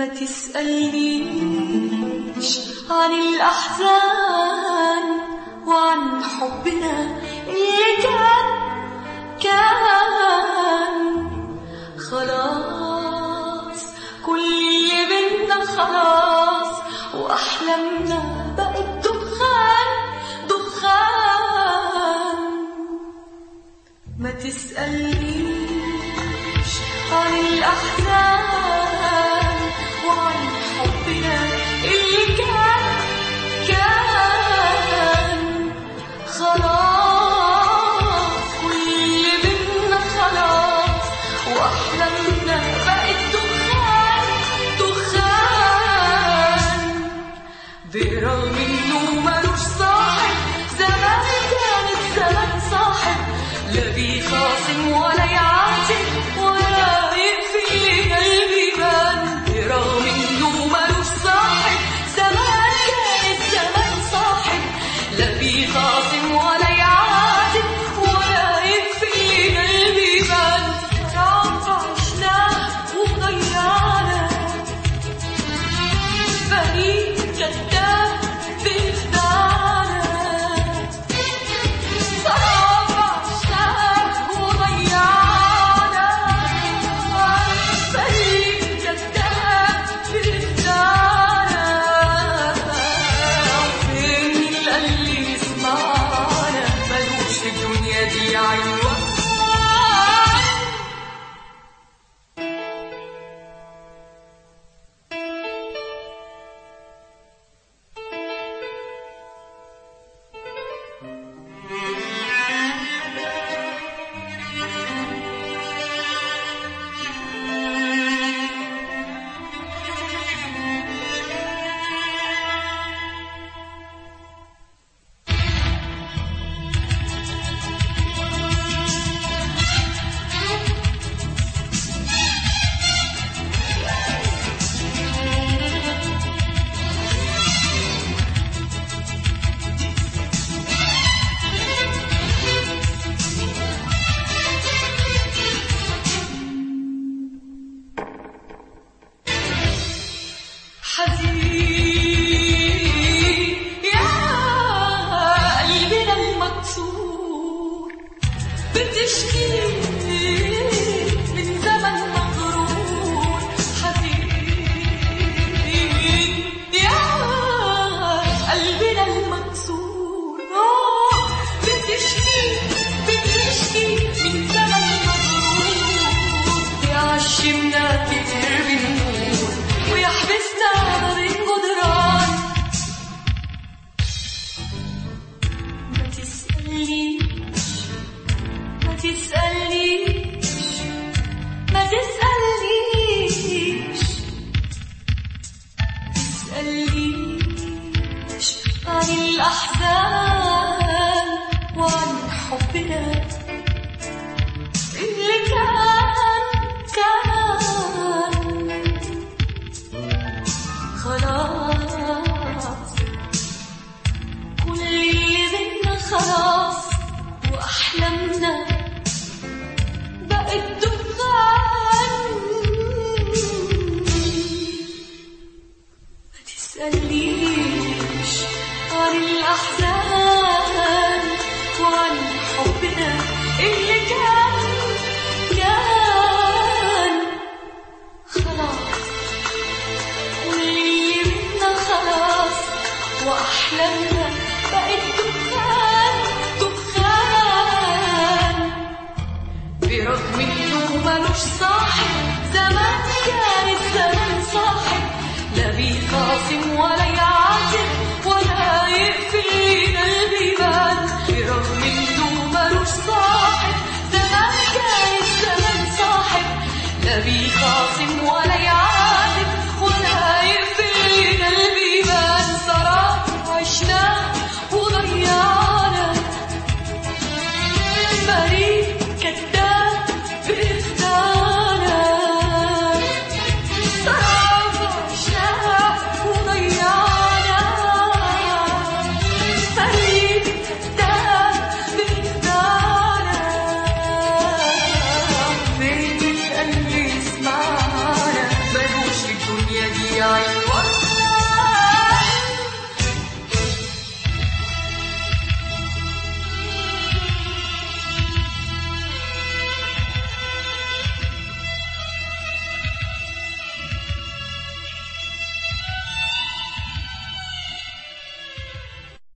ما تسألنيش عن الأحزان وعن حبنا اللي كان كان خلاص كل اللي بينا خلاص وأحلامنا بقت دخان دخان ما تسألنيش عن الأحزان وعن حبنا اللي كان كان خلاص كل اللي بينا خلاص وأحلامنا بقت دخان دخان برغم إنه ملوش صاحب زمان كانت زمان صاحب لا بيخاصم ولا يعاتب ولا يقفل لنا البيبان برغم إنه ملوش صاحب زمان كانت زمان صاحب لا بيخاصم ولا يعاتب ولا يقفل لنا البيبان تعب عشناه وضيعنا فريق كذاب بيخدعنا صعب عشناه وضيعنا فريق كذاب بيخدعنا فين اللي يسمعنا ملوش في الدنيا دي عنوان حزين يا قلبنا المكسور بتشكي من زمن مغرور حزين يا قلبنا المكسور آه، بتشكي بتشكي من زمن مغرور يعشمنا كتير بالنور ويحبسنا بين جدران ما تسألنيش ما تسألنيش